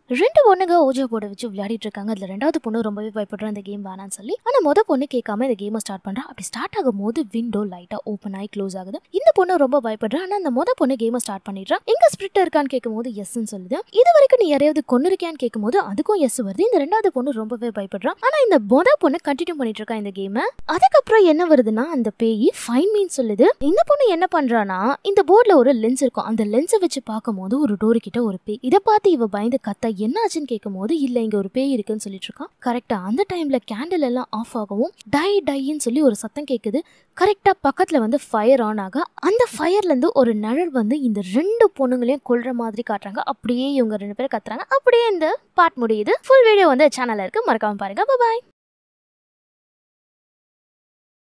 ரெண்டு பொண்ணுங்க ஓஜோ போட வச்சு விளையாடிட்டு இருக்காங்க அதுல ரெண்டாவது பொண்ணு ரொம்பவே பயப்படுற இந்த கேம் வேணாம்னு சொல்லி ஆனா முத பொண்ணு கேட்காம இந்த கேமை ஸ்டார்ட் பண்றா அப்படி ஸ்டார்ட் ஆகும் போது விண்டோ லைட்டா ஓப்பன் ஆகி க்ளோஸ் ஆகுது இந்த பொண்ணு ரொம்ப பயப்படுறா ஆனா அந்த முத பொண்ணு கேமை ஸ்டார்ட் பண்ணிடுறா எங்க ஸ்பிரிட் இருக்கான்னு கேட்கும் போது எஸ்ன்னு சொல்லுது இது வரைக்கும் நீ யாரையாவது கொண்டு இருக்கியான்னு கேட்கும் போது அதுக்கும் எஸ் வருது இந்த ரெண்டாவது பொண்ணு ரொம்பவே பயப்படுறா ஆனா இந்த முத பொண்ணு கண்டினியூ பண்ணிட்டு இருக்கா இந்த கேமை அதுக்கப்புறம் என்ன வருதுன்னா அந்த பேய் ஃபைன் மீன் சொல்லுது இந்த பொண்ணு என்ன பண்றானா இந்த போர்ட்ல ஒரு லென்ஸ் இருக்கும் அந்த லென்ஸை வச்சு பார்க்கும்போது ஒரு டோர் கிட்ட ஒரு பேய் இதை பார்த்து இவ பயந்து கத்த என்ன ஆச்சுன்னு கேட்கும் போது இல்ல இங்க ஒரு பேய் இருக்குன்னு சொல்லிட்டு இருக்கான் கரெக்டா அந்த டைம்ல கேண்டில் எல்லாம் ஆஃப் ஆகவும் டை டைன்னு சொல்லி ஒரு சத்தம் கேக்குது கரெக்டா பக்கத்துல வந்து ஃபயர் ஆன் ஆக அந்த ஃபயர்ல இருந்து ஒரு நிழல் வந்து இந்த ரெண்டு பொண்ணுங்களையும் கொல்ற மாதிரி காட்டுறாங்க அப்படியே இவங்க ரெண்டு பேரும் கத்துறாங்க அப்படியே இந்த பார்ட் முடியுது ஃபுல் வீடியோ வந்து சேனல்ல இருக்கு மறக்காம பாருங்க பாய்